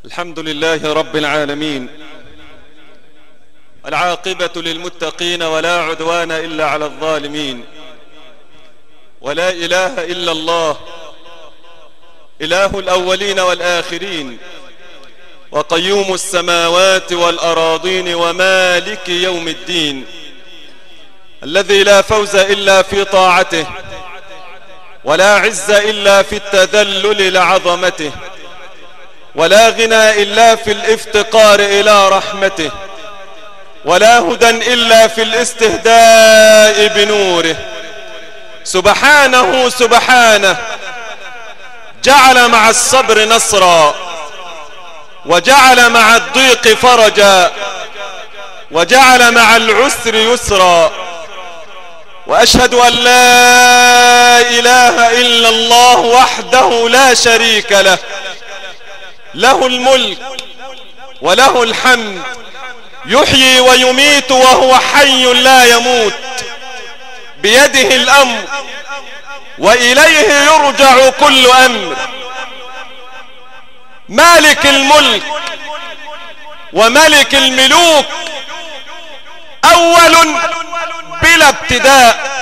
الحمد لله رب العالمين العاقبة للمتقين ولا عدوان إلا على الظالمين ولا إله إلا الله إله الأولين والآخرين وقيوم السماوات والأراضين ومالك يوم الدين الذي لا فوز إلا في طاعته ولا عز إلا في التذلل لعظمته ولا غنى إلا في الافتقار إلى رحمته ولا هدى إلا في الاستهداء بنوره سبحانه سبحانه جعل مع الصبر نصرا وجعل مع الضيق فرجا وجعل مع العسر يسرا وأشهد أن لا إله إلا الله وحده لا شريك له له الملك وله الحمد يحيي ويميت وهو حي لا يموت بيده الأمر وإليه يرجع كل أمر مالك الملك وملك الملوك أول بلا ابتداء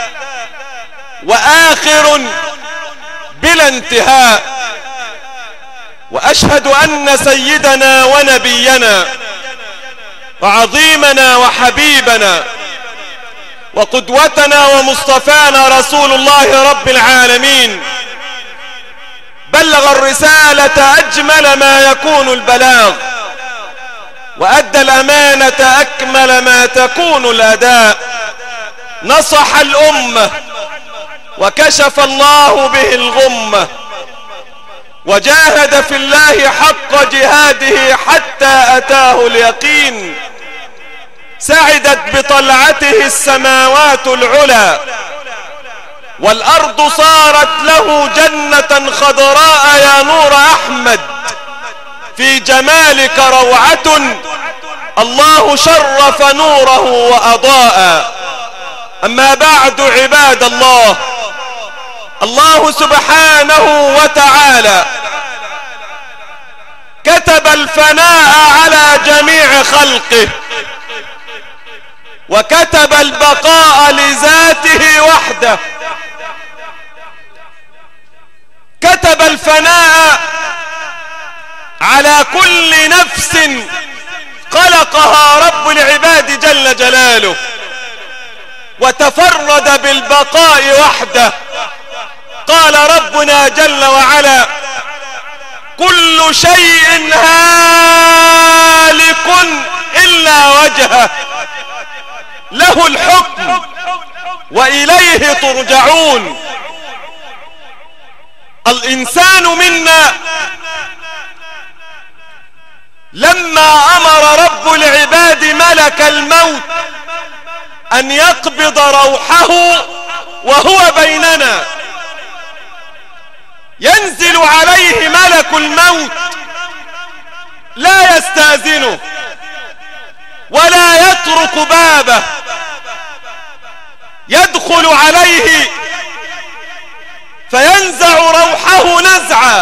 وآخر بلا انتهاء وأشهد أن سيدنا ونبينا وعظيمنا وحبيبنا وقدوتنا ومصطفانا رسول الله رب العالمين بلغ الرسالة أجمل ما يكون البلاغ وأدى الأمانة أكمل ما تكون الأداء نصح الأمة وكشف الله به الغمة وجاهد في الله حق جهاده حتى أتاه اليقين سعدت بطلعته السماوات العلى والأرض صارت له جنة خضراء يا نور أحمد في جمالك روعة الله شرف نوره وأضاء أما بعد عباد الله الله سبحانه وتعالى كتب الفناء على جميع خلقه وكتب البقاء لذاته وحده كتب الفناء على كل نفس خلقها رب العباد جل جلاله وتفرد بالبقاء وحده قال ربنا جل وعلا كل شيء هالك إلا وجهه له الحكم وإليه ترجعون الإنسان منا لما أمر رب العباد ملك الموت أن يقبض روحه وهو بيننا ينزل عليه ملك الموت لا يستأذنه ولا يترك بابه يدخل عليه فينزع روحه نزعا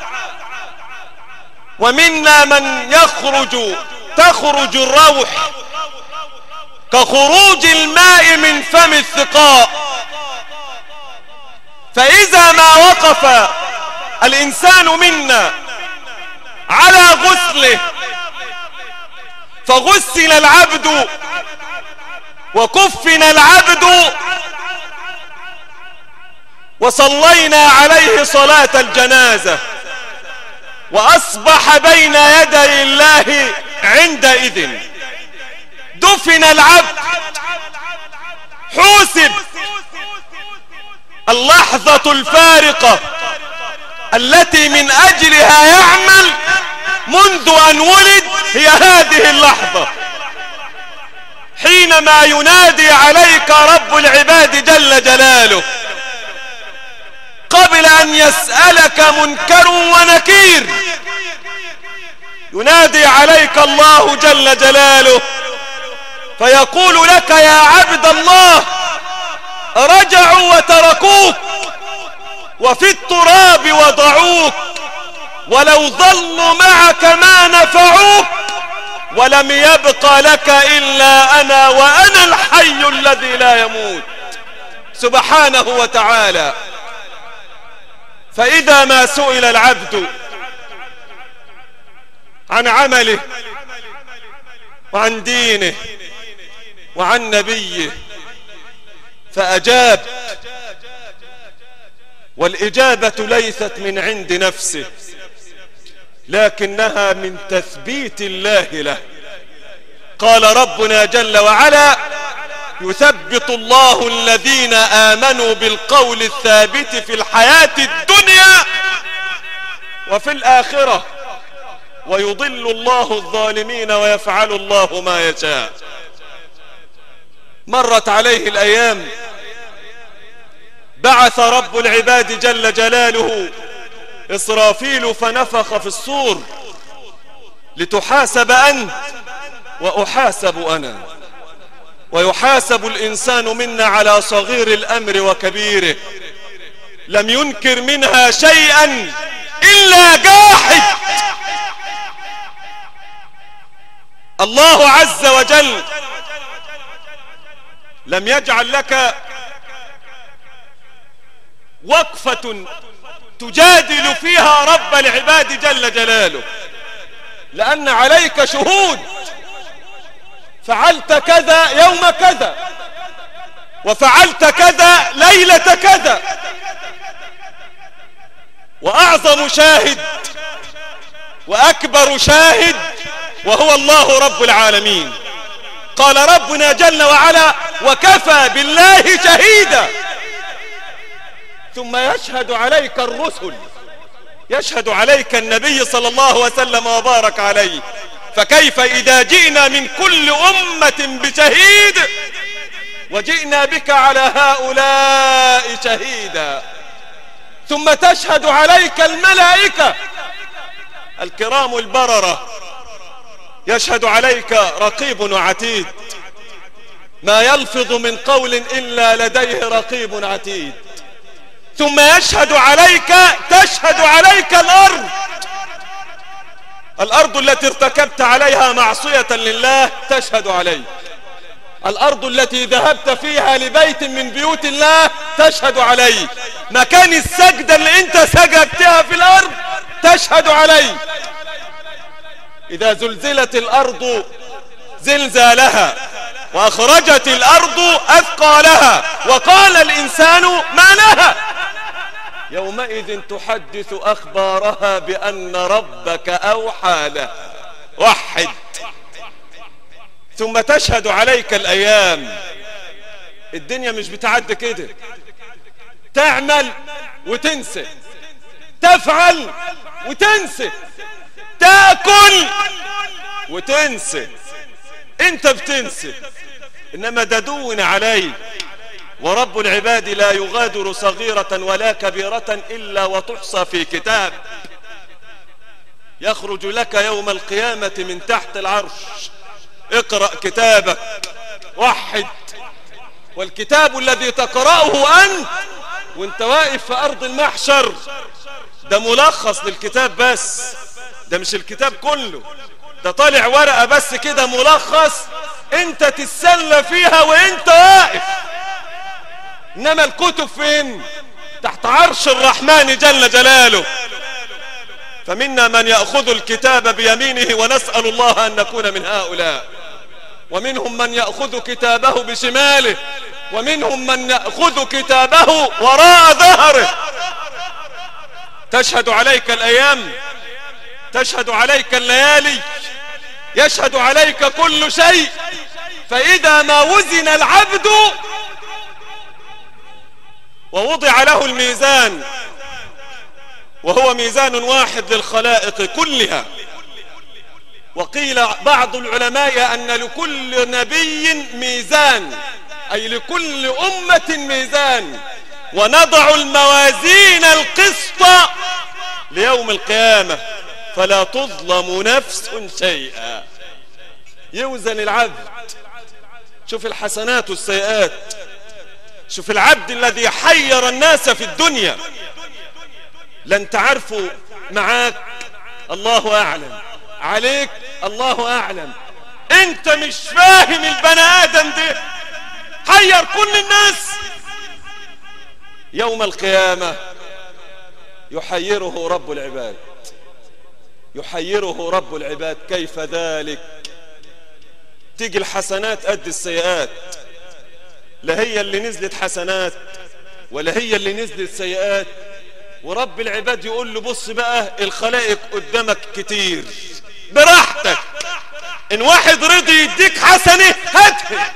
ومنا من يخرج تخرج الروح كخروج الماء من فم الثقاء فإذا ما وقف الإنسان منا على غسله فغسل العبد وكفن العبد وصلينا عليه صلاة الجنازة وأصبح بين يدي الله عندئذ دفن العبد حوسب اللحظة الفارقة التي من أجلها يعمل منذ أن ولد هي هذه اللحظة حينما ينادي عليك رب العباد جل جلاله قبل أن يسألك منكر ونكير ينادي عليك الله جل جلاله فيقول لك يا عبد الله رجعوا وتركوك وفي التراب وضعوك ولو ظلوا معك ما ولم يبق لك إلا أنا وأنا الحي الذي لا يموت سبحانه وتعالى فإذا ما سئل العبد عن عمله وعن دينه وعن نبيه فأجاب والإجابة ليست من عند نفسه لكنها من تثبيت الله له قال ربنا جل وعلا يثبت الله الذين آمنوا بالقول الثابت في الحياة الدنيا وفي الآخرة ويضل الله الظالمين ويفعل الله ما يشاء مرت عليه الأيام بعث رب العباد جل جلاله إسرافيل فنفخ في الصور لتحاسب أنت وأحاسب أنا ويحاسب الإنسان منا على صغير الأمر وكبيره لم ينكر منها شيئا إلا جاحد الله عز وجل لم يجعل لك وقفة تجادل فيها رب العباد جل جلاله لأن عليك شهود فعلت كذا يوم كذا وفعلت كذا ليلة كذا وأعظم شاهد وأكبر شاهد وهو الله رب العالمين قال ربنا جل وعلا وكفى بالله شهيدا ثم يشهد عليك الرسل يشهد عليك النبي صلى الله وسلم وبارك عليه فكيف إذا جئنا من كل أمة بشهيد وجئنا بك على هؤلاء شهيدا ثم تشهد عليك الملائكة الكرام البررة يشهد عليك رقيب وعتيد ما يلفظ من قول إلا لديه رقيب عتيد ثم يشهد عليك تشهد عليك الأرض الأرض التي ارتكبت عليها معصية لله تشهد عليك الأرض التي ذهبت فيها لبيت من بيوت الله تشهد عليك مكان السجدة اللي انت سجدتها في الأرض تشهد عليك إذا زلزلت الأرض زلزالها وأخرجت الأرض أثقالها وقال الإنسان ما لها يومئذ تحدث أخبارها بأن ربك أوحى لها وحد ثم تشهد عليك الأيام الدنيا مش بتعد كده تعمل وتنسى تفعل وتنسى تاكل وتنسى انت بتنسى انما ددون عليك ورب العباد لا يغادر صغيرة ولا كبيرة إلا وتحصى في كتاب يخرج لك يوم القيامة من تحت العرش اقرأ كتابك وحد والكتاب الذي تقرأه أنت وانت واقف في أرض المحشر ده ملخص للكتاب بس ده مش الكتاب كله ده طالع ورقة بس كده ملخص انت تتسلى فيها وانت واقف انما الكتب فين تحت عرش الرحمن جل جلاله فمنا من يأخذ الكتاب بيمينه ونسأل الله أن نكون من هؤلاء ومنهم من يأخذ كتابه بشماله ومنهم من يأخذ كتابه وراء ظهره تشهد عليك الأيام تشهد عليك الليالي يشهد عليك كل شيء فإذا ما وزن العبد ووضع له الميزان وهو ميزان واحد للخلائق كلها وقيل بعض العلماء أن لكل نبي ميزان أي لكل أمة ميزان ونضع الموازين القسط ليوم القيامة فلا تظلم نفس شيئا يوزن العبد شوف الحسنات والسيئات شوف العبد الذي حير الناس في الدنيا لن تعرفوا معاك الله أعلم عليك الله أعلم انت مش فاهم البني ادم ده حير كل الناس يوم القيامة يحيره رب العباد يحيره رب العباد كيف ذلك تيجي الحسنات قد السيئات لا هي اللي نزلت حسنات ولا هي اللي نزلت سيئات ورب العباد يقول له بص بقى الخلائق قدامك كتير براحتك ان واحد رضي يديك حسنة هاتها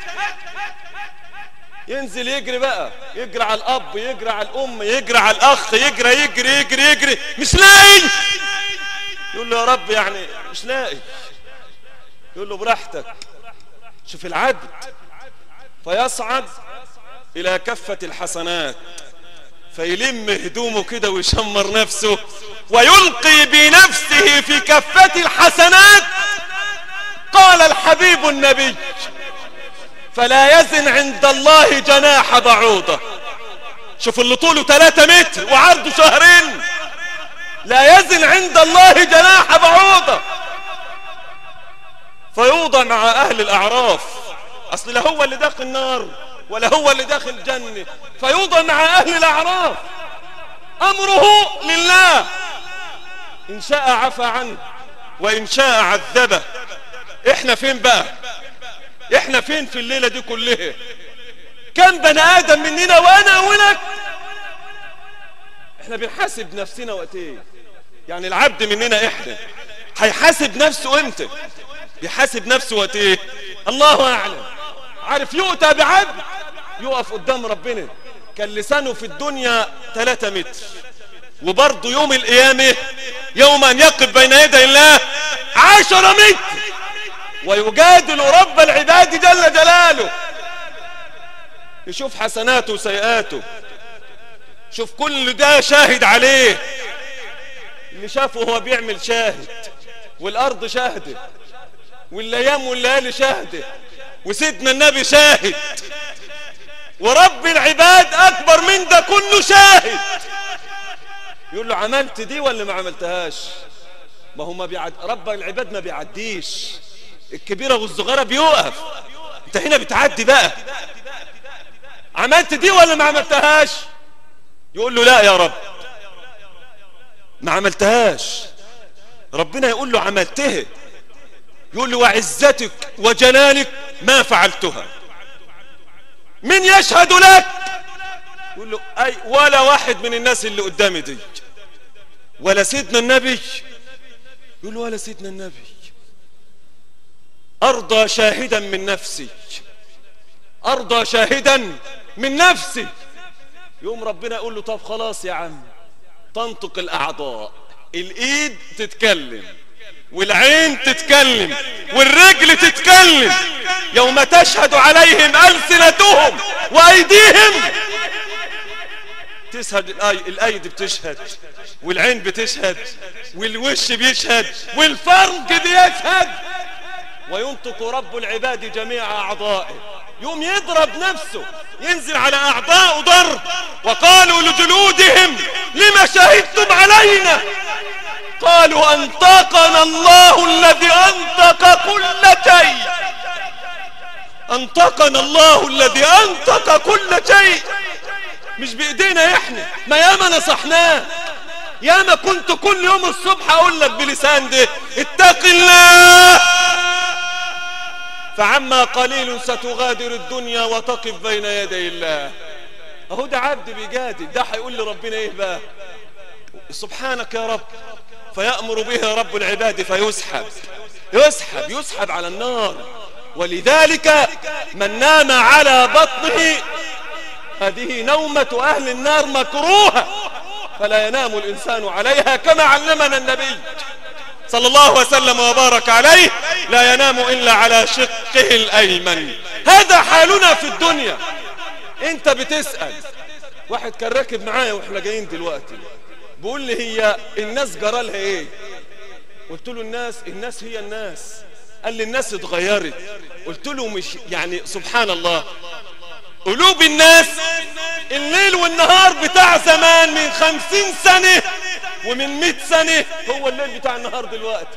ينزل يجري بقى يجري على الاب يجري على الام يجري على الاخ يجري يجري يجري يجري مش لاقي يقول له يا رب يعني مش لاقي يقول له براحتك شوف العدل فيصعد الى كفة الحسنات فيلم هدومه كده ويشمر نفسه ويلقي بنفسه في كفة الحسنات قال الحبيب النبي فلا يزن عند الله جناح بعوضة شوف اللي طوله 3 متر وعرضه شهرين لا يزن عند الله جناح بعوضة فيوضع مع أهل الأعراف أصل لا هو اللي داخل النار ولا هو اللي داخل الجنة فيوضع مع أهل الأعراف أمره لله إن شاء عفى عنه وإن شاء عذبه إحنا فين بقى إحنا فين في الليلة دي كلها كم بني آدم مننا وأنا أولك إحنا بنحاسب نفسنا وقت إيه يعني العبد مننا إحنا هيحاسب نفسه إمتى بيحاسب نفسه وقت إيه الله أعلم عارف يؤتى بعبد يقف قدام ربنا كان لسانه في الدنيا 3 متر وبرضه يوم القيامة يوم أن يقف بين يدي الله عشر متر ويجادل رب العباد جل جلاله يشوف حسناته وسيئاته شوف كل ده شاهد عليه اللي شافه هو بيعمل شاهد والأرض شاهدة والأيام والليالي شاهدة وسيدنا النبي شاهد ورب العباد أكبر من ده كله شاهد يقول له عملت دي ولا ما عملتهاش ما هو ما بيعد رب العباد ما بيعديش الكبيرة والصغيرة بيوقف انت هنا بتعدي بقى عملت دي ولا ما عملتهاش يقول له لا يا رب ما عملتهاش ربنا يقول له عملتها يقول له وعزتك وجلالك ما فعلتها من يشهد لك يقول له أي ولا واحد من الناس اللي قدامي دي ولا سيدنا النبي يقول له ولا سيدنا النبي أرضى شاهدا من نفسي أرضى شاهدا من نفسي يوم ربنا يقول له طب خلاص يا عم تنطق الأعضاء الإيد تتكلم والعين تتكلم والرجل تتكلم يوم تشهد عليهم ألسنتهم وأيديهم تشهد الآي... الأيد بتشهد والعين بتشهد والوش بيشهد والفرج بيشهد وينطق رب العباد جميع أعضائه يوم يضرب نفسه ينزل على أعضاء ضرب وقالوا لجلودهم لما شهدتم علينا قالوا أنطقنا الله الذي أنطق كل شيء أنطقنا الله الذي أنطق كل شيء مش بإيدينا إحنا ما ياما نصحناه ياما كنت كل يوم الصبح أقول لك بلسان ده اتق الله فعما قليل ستغادر الدنيا وتقف بين يدي الله اهو ده عبد بيجادل ده هيقول لربنا ايه بقى سبحانك يا رب فيأمر به رب العباد فيسحب يسحب يسحب على النار ولذلك من نام على بطنه هذه نومة أهل النار مكروهة فلا ينام الإنسان عليها كما علمنا النبي صلى الله وسلم وبارك عليه لا ينام إلا على شقه الأيمن هذا حالنا في الدنيا انت بتسأل واحد كان راكب معايا واحنا جايين دلوقتي بيقول لي هي الناس جرالها ايه قلت له الناس الناس هي الناس قال لي الناس اتغيرت قلت له مش يعني سبحان الله قلوب الناس الليل والنهار بتاع زمان من خمسين سنة ومن مئة سنة هو الليل بتاع النهار دلوقتي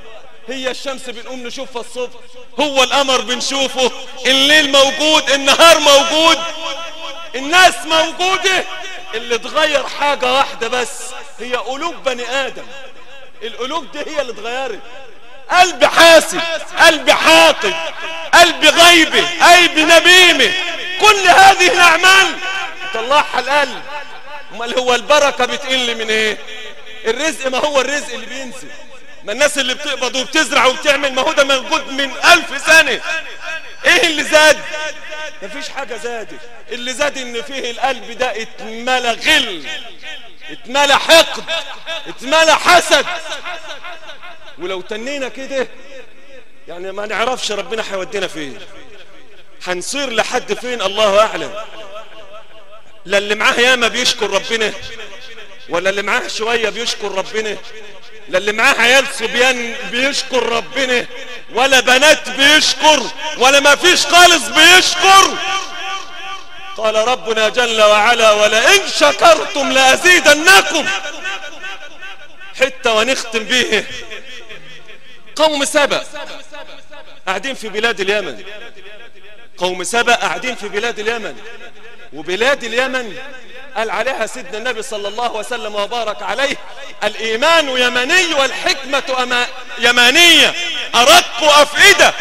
هي الشمس بنقوم نشوفها الصبح هو القمر بنشوفه الليل موجود النهار موجود الناس موجودة اللي اتغير حاجة واحدة بس هي قلوب بني آدم القلوب دي هي اللي اتغيرت قلب حاسد قلب حاقد قلب غيبة قلب نميمة كل هذه الأعمال طلعها القلب امال هو البركة بتقل من ايه الرزق ما هو الرزق اللي بينزل ما الناس اللي بتقبض وبتزرع وبتعمل ما هو ده موجود من ألف سنة ايه اللي زاد مفيش حاجة زادت اللي زاد ان فيه القلب ده اتملى غل اتملى حقد اتملى حسد ولو تنينا كده يعني ما نعرفش ربنا هيودينا فين هنصير لحد فين الله اعلم لا اللي معاه ياما بيشكر ربنا ولا اللي معاه شوية بيشكر ربنا لا اللي معاه عيال صبيان بيشكر ربنا ولا بنات بيشكر ولا ما فيش خالص بيشكر قال ربنا جل وعلا ولئن شكرتم لأزيدنكم حتى ونختم به قوم سبأ قاعدين في بلاد اليمن قوم سبأ قاعدين في بلاد اليمن وبلاد اليمن قال عليها سيدنا النبي صلى الله وسلم وبارك عليه الإيمان يمني والحكمة أما يمانية أرق أفئدة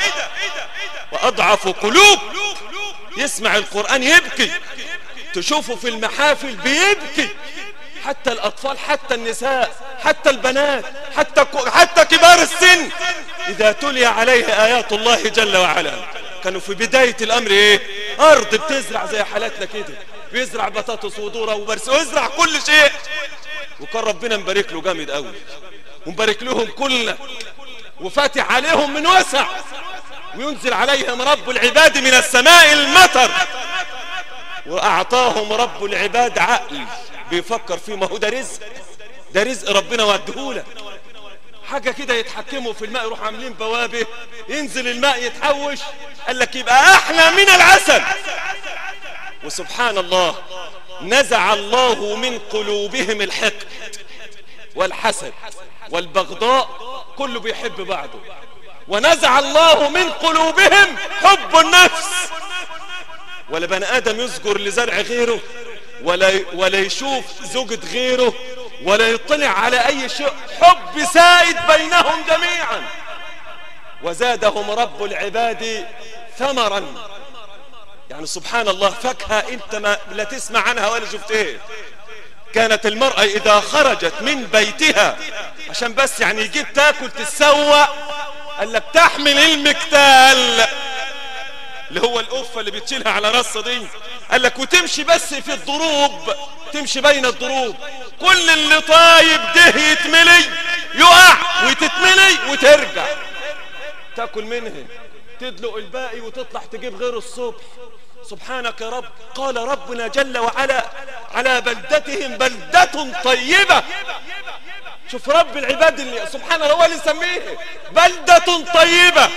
وأضعف قلوب يسمع القرآن يبكي تشوفه في المحافل بيبكي حتى الأطفال حتى النساء حتى البنات حتى حتى كبار السن إذا تلي عليه آيات الله جل وعلا كانوا في بداية الأمر إيه أرض بتزرع زي حالاتنا كده بيزرع بطاطس وذره وبرس ويزرع كل شيء وكان ربنا مبارك له جامد قوي ومبارك لهم كلنا وفاتح عليهم من وسع وينزل عليهم رب العباد من السماء المطر واعطاهم رب العباد عقل بيفكر فيه ما هو ده رزق ده رزق ربنا وديهولك حاجة كده يتحكموا في الماء يروحوا عاملين بوابة ينزل الماء يتحوش قال لك يبقى احلى من العسل وسبحان الله نزع الله من قلوبهم الحقد والحسد والبغضاء كله بيحب بعضه ونزع الله من قلوبهم حب النفس ولا بني ادم يذكر لزرع غيره ولا ولا يشوف زوجة غيره ولا يطلع على اي شيء حب سائد بينهم جميعا وزادهم رب العباد ثمرا يعني سبحان الله فاكهة انت ما لا تسمع عنها ولا شفت ايه كانت المرأة اذا خرجت من بيتها عشان بس يعني يجيب تاكل تتسوى قال لك تحمل المكتال اللي هو القفة اللي بتشيلها على راسها دي قال لك وتمشي بس في الضروب تمشي بين الضروب كل اللي طايب ده يتملي يقع وتتملي وترجع تاكل منها تدلق الباقي وتطلع تجيب غير الصبح سبحانك يا رب قال ربنا جل وعلا على بلدتهم بلدة طيبة شوف رب العباد اللي سبحانه هو اللي يسميه بلدة طيبة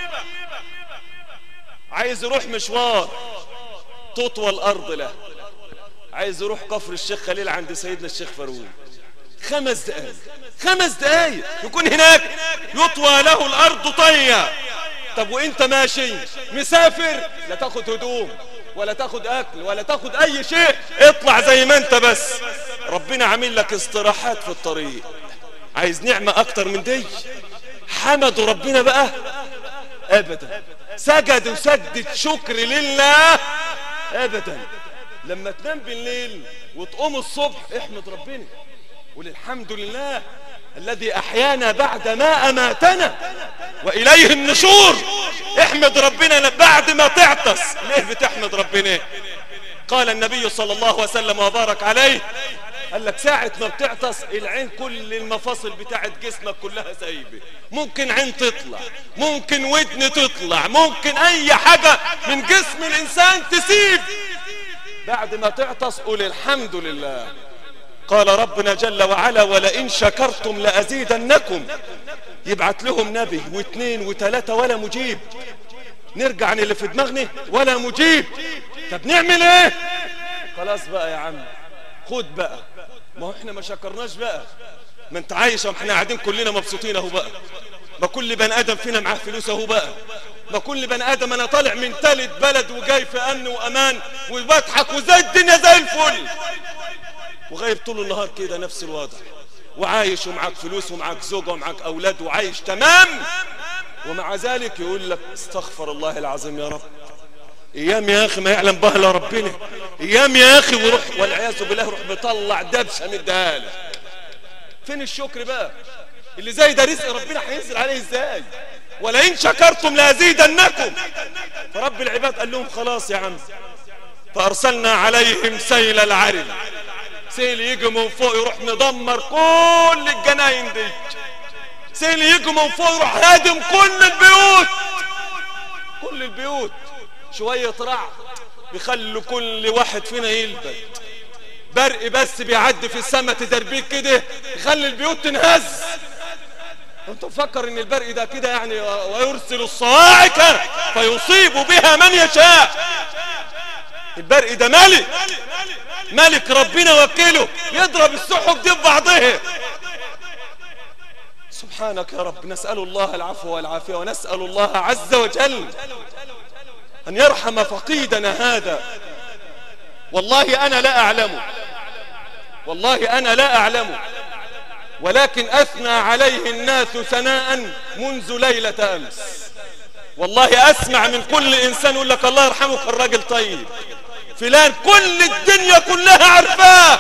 عايز يروح مشوار تطوى الأرض له عايز يروح كفر الشيخ خليل عند سيدنا الشيخ فاروق خمس دقايق خمس دقايق يكون هناك يطوى له الأرض طية طب وانت ماشي مسافر لا تاخد هدوم ولا تاخد اكل ولا تاخد اي شيء اطلع زي ما انت بس ربنا عامل لك استراحات في الطريق عايز نعمة اكتر من دي حمدوا ربنا بقى ابدا سجدوا سجدة شكر لله ابدا لما تنام بالليل وتقوم الصبح احمد ربنا قول الحمد لله الذي احيانا بعد ما اماتنا واليه النشور احمد ربنا بعد ما تعطس ليه بتحمد ربنا قال النبي صلى الله وسلم وبارك عليه قال لك ساعة ما بتعطس العين كل المفاصل بتاعت جسمك كلها سايبة ممكن عين تطلع ممكن ودن تطلع ممكن اي حاجة من جسم الانسان تسيب بعد ما تعطس قول الحمد لله قال ربنا جل وعلا ولئن شكرتم لأزيدنكم يبعت لهم نبي واثنين وثلاثة ولا مجيب نرجع عن اللي في دماغنا ولا مجيب طب نعمل ايه خلاص بقى يا عم خد بقى ما هو احنا ما شكرناش بقى ما انت عايش احنا قاعدين كلنا مبسوطين اهو بقى ما كل بني ادم فينا معاه فلوس اهو بقى ما كل بني ادم انا طالع من تالت بلد وجاي في امن وامان وبضحك وزي الدنيا زي الفل وغايب طول النهار كده نفس الوضع وعايش ومعاك فلوس ومعاك زوجة ومعاك اولاد وعايش تمام ومع ذلك يقول لك استغفر الله العظيم يا رب ايام يا اخي ما يعلم بها الا ربنا ايام يا اخي وروح والعياذ بالله روح مطلع دبشه مديها لك فين الشكر بقى اللي زي ده رزق ربنا هينزل عليه ازاي ولئن شكرتم لازيدنكم فرب العباد قال لهم خلاص يا عم فارسلنا عليهم سيل العرم سيل يجي من فوق يروح مدمر كل الجناين دي سيل يجي من فوق يروح هادم كل البيوت كل البيوت شوية رعد بيخلوا كل واحد فينا يلبد برق بس بيعدي في السماء تدربيك كده يخلي البيوت تنهز انت مفكر ان البرق ده كده يعني ويرسل الصواعق فيصيب بها من يشاء البرق ده ملك ملك ربنا وكله يضرب السحب دي ببعضها سبحانك يا رب نسأل الله العفو والعافية ونسأل الله عز وجل أن يرحم فقيدنا هذا والله أنا لا أعلم والله أنا لا أعلم ولكن أثنى عليه الناس ثناء منذ ليلة أمس والله أسمع من كل إنسان يقول لك الله يرحمك الراجل طيب فلان كل الدنيا كلها عرفاه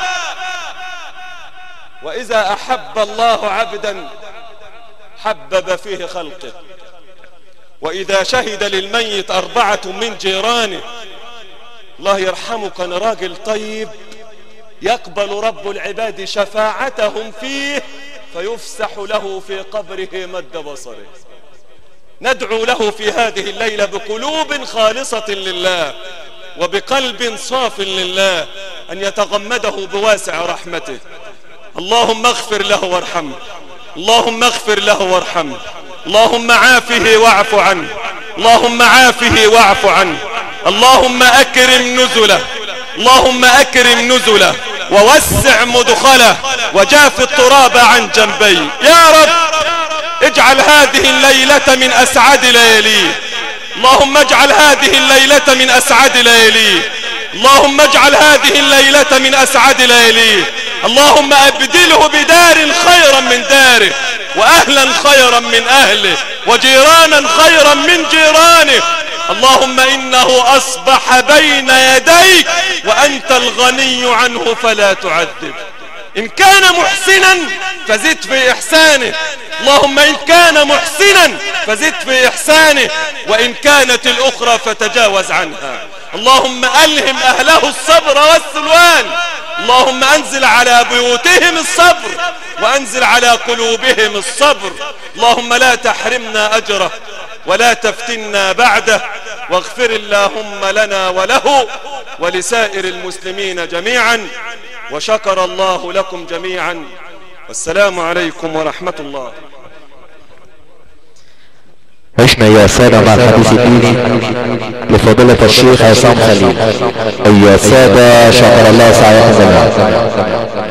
وإذا أحب الله عبدا حبب فيه خلقه وإذا شهد للميت أربعة من جيرانه الله يرحمك أنا راجل طيب يقبل رب العباد شفاعتهم فيه فيفسح له في قبره مد بصره ندعو له في هذه الليلة بقلوب خالصة لله وبقلب صاف لله أن يتغمده بواسع رحمته اللهم اغفر له وارحمه اللهم اغفر له وارحمه اللهم عافه واعف عنه اللهم عافه واعف عنه اللهم أكرم نزله اللهم أكرم نزله ووسع مدخله وجاف التراب عن جنبيه يا رب اجعل هذه الليلة من أسعد لياليه اللهم اجعل هذه الليلة من أسعد لياليه اللهم اجعل هذه الليلة من أسعد لياليه اللهم أبدله بدار خيرا من داره وأهلا خيرا من أهله وجيرانا خيرا من جيرانه اللهم إنه أصبح بين يديك وأنت الغني عنه فلا تعذب إن كان محسنا فزد في إحسانه اللهم إن كان محسنا فزد في إحسانه وإن كانت الأخرى فتجاوز عنها اللهم ألهم أهله الصبر والسلوان اللهم أنزل على بيوتهم الصبر وأنزل على قلوبهم الصبر اللهم لا تحرمنا أجره ولا تفتنا بعده واغفر اللهم لنا وله ولسائر المسلمين جميعا وشكر الله لكم جميعا والسلام عليكم ورحمة الله عشنا يا سادة مع الحديث الديني لفضيلة الشيخ عصام خليل أيها السادة شكر الله سعيكم جميعا